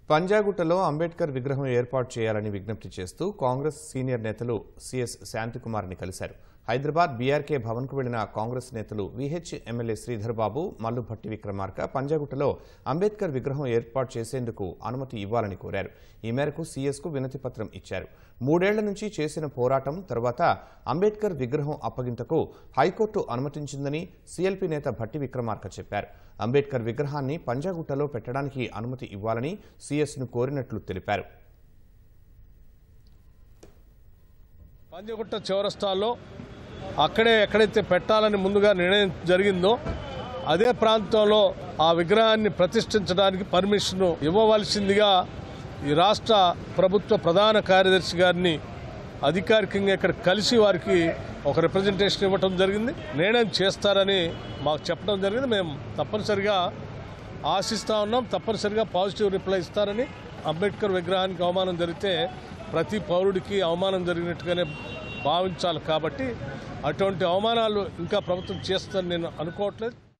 పంజాగుట్టలో అంబేద్కర్ విగ్రహం ఏర్పాటు చేయాలని విజ్ఞప్తి చేస్తూ కాంగ్రెస్ సీనియర్ నేతలు సిఎస్ శాంతికుమార్ని కలిశారు హైదరాబాద్ బీఆర్కే భవన్కు వెళ్లిన కాంగ్రెస్ నేతలు విహెచ్ ఎమ్మెల్యే శ్రీధర్ బాబు మల్లుభట్టి విక్రమార్క పంజాగుట్టలో అంబేద్కర్ విగ్రహం ఏర్పాటు చేసేందుకు అనుమతి ఇవ్వాలని కోరారు ఈ మేరకు సీఎస్కు వినతి పత్రం ఇచ్చారు మూడేళ్ల నుంచి చేసిన పోరాటం తర్వాత అంబేద్కర్ విగ్రహం అప్పగింతకు హైకోర్టు అనుమతించిందని సీఎల్పీ నేత భట్టి విక్రమార్క చెప్పారు అంబేద్కర్ విగ్రహాన్ని పంజాగుట్టలో పెట్టడానికి అనుమతి ఇవ్వాలని సీఎస్ను కోరినట్లు తెలిపారు పంజగుట్ట చౌరస్తాల్లో అక్కడే ఎక్కడైతే పెట్టాలని ముందుగా నిర్ణయం జరిగిందో అదే ప్రాంతంలో ఆ విగ్రహాన్ని ప్రతిష్ఠించడానికి పర్మిషన్ ఇవ్వవలసిందిగా ఈ రాష్ట్ర ప్రభుత్వ ప్రధాన కార్యదర్శి గారిని అధికారికంగా ఇక్కడ కలిసి వారికి ఒక రిప్రజెంటేషన్ ఇవ్వటం జరిగింది నిర్ణయం చేస్తారని మాకు చెప్పడం జరిగింది మేము తప్పనిసరిగా ఆశిస్తా ఉన్నాం తప్పనిసరిగా పాజిటివ్ రిప్లై ఇస్తారని అంబేద్కర్ విగ్రహానికి అవమానం జరిగితే ప్రతి పౌరుడికి అవమానం జరిగినట్టుగానే భావించాలి కాబట్టి అటువంటి అవమానాలు ఇంకా ప్రభుత్వం చేస్తుందని నేను అనుకోవట్లేదు